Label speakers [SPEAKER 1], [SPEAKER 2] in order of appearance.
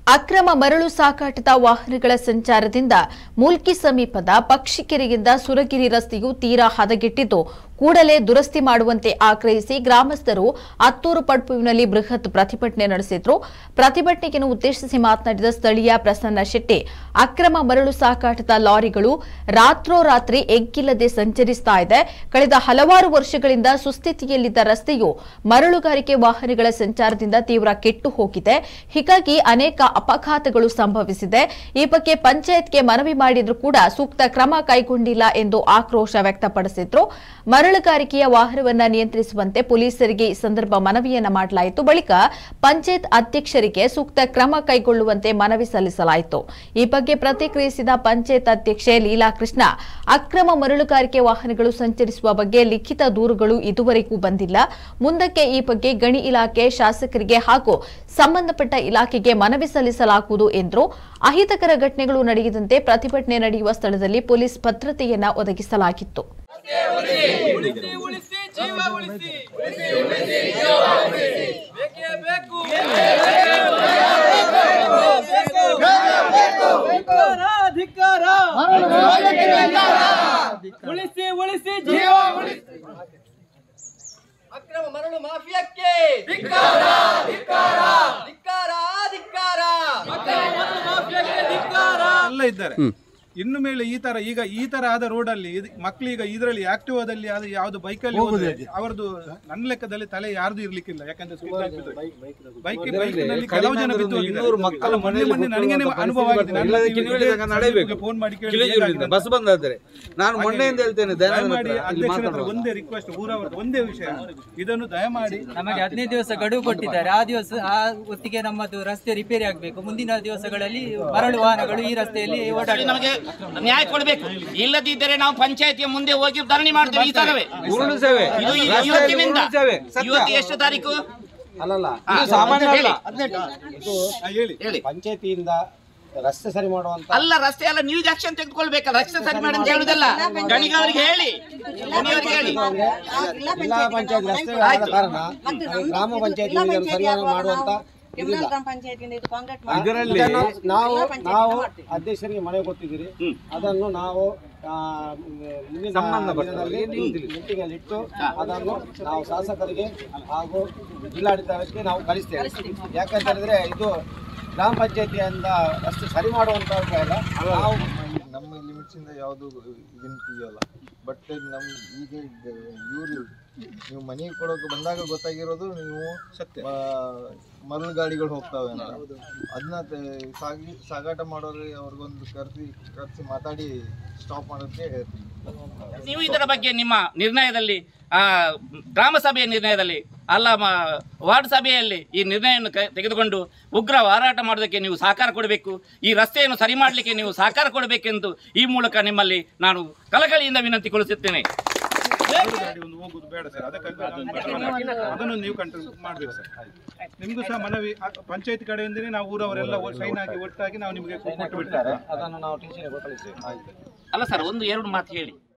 [SPEAKER 1] ಅಕ್ರಮ ಮರಳು ಸಾಗಾಟದ ವಾಹನಗಳ ಸಂಚಾರದಿಂದ ಮೂಲ್ಕಿ ಸಮೀಪದ ಪಕ್ಷಿಕೆರೆಯಿಂದ ಸುರಗಿರಿ ರಸ್ತೆಯು ತೀರಾ ಹದಗೆಟ್ಟಿದ್ದು ಕೂಡಲೇ ದುರಸ್ತಿ ಮಾಡುವಂತೆ ಆಗ್ರಹಿಸಿ ಗ್ರಾಮಸ್ಥರು ಅತ್ತೂರು ಪಡ್ಪುವಿನಲ್ಲಿ ಬೃಹತ್ ಪ್ರತಿಭಟನೆ ನಡೆಸಿದ್ರು ಪ್ರತಿಭಟನೆಯನ್ನು ಉದ್ದೇಶಿಸಿ ಮಾತನಾಡಿದ ಸ್ಥಳೀಯ ಪ್ರಸನ್ನ ಶೆಟ್ಟಿ ಅಕ್ರಮ ಮರಳು ಸಾಗಾಟದ ಲಾರಿಗಳು ರಾತ್ರೋರಾತ್ರಿ ಎಗ್ಗಿಲ್ಲದೆ ಸಂಚರಿಸ್ತಾ ಇದೆ ಕಳೆದ ಹಲವಾರು ವರ್ಷಗಳಿಂದ ಸುಸ್ಥಿತಿಯಲ್ಲಿದ್ದ ರಸ್ತೆಯು ಮರಳುಗಾರಿಕೆ ವಾಹನಗಳ ಸಂಚಾರದಿಂದ ತೀವ್ರ ಕೆಟ್ಟು ಹೋಗಿದೆ ಹೀಗಾಗಿ ಅನೇಕ ಅಪಘಾತಗಳು ಸಂಭವಿಸಿದೆ ಈ ಬಗ್ಗೆ ಪಂಚಾಯತ್ಗೆ ಮನವಿ ಮಾಡಿದ್ರೂ ಕೂಡ ಸೂಕ್ತ ಕ್ರಮ ಕೈಗೊಂಡಿಲ್ಲ ಎಂದು ಆಕ್ರೋಶ ವ್ಯಕ್ತಪಡಿಸಿದ್ರು ಮರಳುಗಾರಿಕೆಯ ವಾಹನವನ್ನ ನಿಯಂತ್ರಿಸುವಂತೆ ಪೊಲೀಸರಿಗೆ ಈ ಸಂದರ್ಭ ಮನವಿಯನ್ನ ಮಾಡಲಾಯಿತು ಬಳಿಕ ಪಂಚಾಯತ್ ಅಧ್ಯಕ್ಷರಿಗೆ ಸೂಕ್ತ ಕ್ರಮ ಕೈಗೊಳ್ಳುವಂತೆ ಮನವಿ ಸಲ್ಲಿಸಲಾಯಿತು ಈ ಬಗ್ಗೆ ಪ್ರತಿಕ್ರಿಯಿಸಿದ ಪಂಚಾಯತ್ ಅಧ್ಯಕ್ಷೆ ಲೀಲಾ ಕೃಷ್ಣ ಅಕ್ರಮ ಮರಳುಗಾರಿಕೆ ವಾಹನಗಳು ಸಂಚರಿಸುವ ಬಗ್ಗೆ ಲಿಖಿತ ದೂರುಗಳು ಇದುವರೆಗೂ ಬಂದಿಲ್ಲ ಮುಂದಕ್ಕೆ ಈ ಬಗ್ಗೆ ಗಣಿ ಇಲಾಖೆ ಶಾಸಕರಿಗೆ ಹಾಗೂ ಸಂಬಂಧಪಟ್ಟ ಇಲಾಖೆಗೆ ಮನವಿ ಸಲ್ಲಿಸಲಾಗುವುದು ಎಂದರು ಅಹಿತಕರ ಘಟನೆಗಳು ನಡೆಯದಂತೆ ಪ್ರತಿಭಟನೆ ನಡೆಯುವ ಸ್ಥಳದಲ್ಲಿ ಪೊಲೀಸ್ ಭದ್ರತೆಯನ್ನ ಒದಗಿಸಲಾಗಿತ್ತು
[SPEAKER 2] ಉಳಿಸಿ ಉಳಿಸಿ ಜೀವ ಉಳಿಸಿ ಬೇಕೇ ಬೇಕು ಧಿಕ್ಕಾರ, ಧಿಕ್ಕಾರ. ಉಳಿಸಿ ಉಳಿಸಿ ಜೀವ ಉಳಿಸಿ ಅಕ್ರಮ ಮರಳು ಮಾಫಿಯಾಕ್ಕೆ ಧಿಕ್ಕಾರ ಧಿಕ್ಕಾರ ಧಿಕ್ಕಾರ ಧಿಕ್ಕಾರ ಅಕ್ರಮ ಮರಳು ಮಾಫಿಯಾಕ್ಕೆ ಧಿಕ್ಕಾರ
[SPEAKER 3] ಎಲ್ಲ ಇದ್ದಾರೆ ಇನ್ನು ಮೇಲೆ ಈ ತರ ಈಗ ಈ ತರ ಆದ ರೋಡ್ ಅಲ್ಲಿ ಮಕ್ಕಳೀಗ ಇದರಲ್ಲಿ ಆಕ್ಟಿವಾದಲ್ಲಿ ಆದ ಯಾವ್ದು ಬೈಕ್ ಅಲ್ಲಿ ಹೋದ್ರೆ ಅವರದು ನನ್ನ ಲೆಕ್ಕದಲ್ಲಿ ತಲೆ ಯಾರ್ದು ಇರ್ಲಿಕ್ಕಿಲ್ಲ ಯಾಕಂದ್ರೆ ಬೈಕ್ ಬೈಕ್ ನಲ್ಲಿ ಕೆಲವು ಜನ ಬಿದ್ದು ಹೋಗಿದ್ದಾರೆ. ಅಲ್ಲ, ಮೊನ್ನೆ ಮೊನ್ನೆ ನನಗೇನೆ ಅನುಭವ ಆಗಿದೆ ನಾನು
[SPEAKER 4] ಎಲ್ಲದಕ್ಕೆ
[SPEAKER 3] ಇದೇ
[SPEAKER 4] ಹೇಳಿದಾಗ ನಡೆಯಬೇಕು.
[SPEAKER 3] ಫೋನ್ ಮಾಡಿ ಕೇಳಿ
[SPEAKER 4] ಕಿಳಿಜೂರಿನಿಂದ
[SPEAKER 3] ಹೇಗಾಗಿದೆ ಅಂತ.
[SPEAKER 4] ಬಸ್ ಬಂದಾದ್ರೆ ನಾನು ಮೊನ್ನೆಯಿಂದ ಹೇಳ್ತೇನೆ ದಯಾನಂದ
[SPEAKER 3] ದಯಮಾಡಿ
[SPEAKER 4] ಹತ್ರ ಅಲ್ಲಿ
[SPEAKER 3] ಅಧ್ಯಕ್ಷರ ಹತ್ರ
[SPEAKER 4] ಮಾತಾಡುವ
[SPEAKER 3] ಒಂದೇ ರಿಕ್ವೆಸ್ಟ್ ಊರವರದ್ದು ಒಂದೇ ವಿಷಯ ಇದನ್ನು ದಯಮಾಡಿ
[SPEAKER 5] ನಮಗೆ ಹದಿನೈದು ದಿವಸ ಗಡುವು ಕೊಟ್ಟಿದ್ದಾರೆ ಆ ದಿವಸ ಆ ಹೊತ್ತಿಗೆ ನಮ್ಮದು ರಸ್ತೆ ರಿಪೇರಿ ಆಗಬೇಕು ಮುಂದಿನ ದಿವಸಗಳಲ್ಲಿ ಮರಳು ವಾಹನಗಳು ಈ ರಸ್ತೆಯಲ್ಲಿ ಓಡಾಡಿ
[SPEAKER 6] ನಮಗೆ ನ್ಯಾಯ ಕೊಡಬೇಕು ಇಲ್ಲದಿದ್ದರೆ ನಾವು ಪಂಚಾಯತಿಯ ಮುಂದೆ ಹೋಗಿ ಧರಣಿ ಮಾಡ್ತೇವೆ ಈ ತರವೇ
[SPEAKER 4] ಪೂರ್ಣ ಸೇವೆ
[SPEAKER 6] ಇದು ಈ-
[SPEAKER 4] ರಸ್ತೆಯಲ್ಲಿ
[SPEAKER 6] ಇವತ್ತಿನಿಂದ
[SPEAKER 4] ಪೂರ್ಣ ಸೇವೆ ಸತ್ಯ.
[SPEAKER 6] ಇವತ್ತು ಎಷ್ಟು ತಾರೀಕು
[SPEAKER 7] ಅಲ್ಲಲ್ಲ
[SPEAKER 6] ಹಾ,
[SPEAKER 4] ಇದು ಸಾಮಾನ್ಯ ಅಲ್ಲ.
[SPEAKER 6] ಹೇಳಿ
[SPEAKER 7] ಇದು
[SPEAKER 3] ಹಾ, ಹೇಳಿ
[SPEAKER 6] ಹೇಳಿ
[SPEAKER 7] ಪಂಚಾಯತಿಯಿಂದ ರಸ್ತೆ ಸರಿ ಮಾಡುವಂತ
[SPEAKER 6] ಅಲ್ಲ ರಸ್ತೆ ಎಲ್ಲ ನೀವು ಆಕ್ಷನ್ ತೆಗೆದುಕೊಳ್ಬೇಕಲ್ಲ ರಸ್ತೆ ಸರಿ ಮಾಡಿ ಅಂತ ಹೇಳುದಲ್ಲ ಗಣಿಗವರಿಗೆ ಹೇಳಿ ಗಣಿಯವರಿಗೆ ಹೇಳಿ
[SPEAKER 7] ಜಿಲ್ಲಾ ಪಂಚಾಯತ್ ರಸ್ತೆ ಆದ ಕಾರಣ ನಮಗೆ ಗ್ರಾಮ ಪಂಚಾಯತ್ ಸರಿ ಮಾಡುವಂತ ಇದಿಲ್ಲ
[SPEAKER 4] ಇದರಲ್ಲಿ
[SPEAKER 7] ಇದನ್ನು ನಾವು ನಾವು ಅಧ್ಯಕ್ಷರಿಗೆ ಮನೆ ಕೊಟ್ಟಿದ್ದೀರಿ ಅದನ್ನು ನಾವು ಆ, ಮುಂದಿನ
[SPEAKER 4] ಸಂಬಂಧಪಟ್ಟ
[SPEAKER 7] ದಿನದಲ್ಲಿ ಮೀಟಿಂಗ್ ಅಲ್ಲಿ ಇಟ್ಟು ಅದನ್ನು ನಾವು ಶಾಸಕರಿಗೆ ಹಾಗೂ ಜಿಲ್ಲಾಡಳಿತಕ್ಕೆ ನಾವು ಕಳಿಸ್ತೇವೆ ಯಾಕಂತ ಹೇಳಿದ್ರೆ ಇದು ಗ್ರಾಮ ಪಂಚಾಯತಿಯಿಂದ ರಸ್ತೆ ಸರಿ ಮಾಡುವಂತ ಇಲ್ಲ ನಾವು
[SPEAKER 8] ನಮ್ಮ ಲಿಮಿಟ್ಸ್ ಇಂದ ಯಾವುದು ಇದನ್ನ ತೆಗಿಯಲ್ಲ ಬಟ್ ನಮ್ ಈಗ ಇವರು ನೀವು ಮನೆಗೆ ಕೊಡೋಕೆ ಬಂದಾಗ ಗೊತ್ತಾಗಿರೋದು ನೀವು
[SPEAKER 3] ಸತ್ಯ
[SPEAKER 8] ಆ, ಮರಳು ಗಾಡಿಗಳು ಹೋಗ್ತಾವೆ ಅಂತ ಅದನ್ನ ಸಾಗಿ ಸಾಗಾಟ ಮಾಡೋರು ಅವ್ರಿಗೊಂದು ಕರೆಸಿ ಕರೆಸಿ ಮಾತಾಡಿ ಸ್ಟಾಪ್ ಮಾಡೋಕ್ಕೆ ಹೇಳ್ತೀನಿ
[SPEAKER 6] ನೀವು ಇದರ ಬಗ್ಗೆ ನಿಮ್ಮ ನಿರ್ಣಯದಲ್ಲಿ ಆ ಗ್ರಾಮ ಸಭೆಯ ನಿರ್ಣಯದಲ್ಲಿ ಅಲ್ಲ ಮ- ವಾರ್ಡ್ ಸಭೆಯಲ್ಲಿ ಈ ನಿರ್ಣಯವನ್ನು ಕ- ತೆಗೆದುಕೊಂಡು ಉಗ್ರ ಹೋರಾಟ ಮಾಡೋದಕ್ಕೆ ನೀವು ಸಹಕಾರ ಕೊಡಬೇಕು ಈ ರಸ್ತೆಯನ್ನು ಸರಿ ಮಾಡಲಿಕ್ಕೆ ನೀವು ಸಹಕಾರ ಕೊಡಬೇಕೆಂದು ಈ ಮೂಲಕ ನಿಮ್ಮಲ್ಲಿ ನಾನು ಕಳಕಳಿಯಿಂದ ವಿನಂತಿಗೊಳಿಸುತ್ತೇನೆ
[SPEAKER 3] ಗಾಡಿ ಒಂದು ಹೋಗುದು ಬೇಡ ಸರ್ ಅದಕ್ಕಾಗಿ ಅದನ್ನು- ಅದನ್ನು ನೀವು ಕಂಟ್ರೋಲ್ ಮಾಡಬೇಕು ಸರ್ ನಿಮಗೂ ಸಹ ಮನವಿ ಪಂಚಾಯತ್ ಕಡೆಯಿಂದನೇ ನಾವು ಊರವರೆಲ್ಲ ಸೈನ್ ಆಗಿ ಒಟ್ಟಾಗಿ ನಾವು ನಿಮಗೆ ಕೊಟ್ಟು ಬಿಡ್ತೇವೆ
[SPEAKER 7] ಅದನ್ನು ನಾವು ಟೀಚರ್ಗೆ ಕಳಿಸ್ತೇವೆ
[SPEAKER 6] ಅಲ್ಲ ಸರ್ ಒಂದು ಎರಡು ಮಾತು ಹೇಳಿ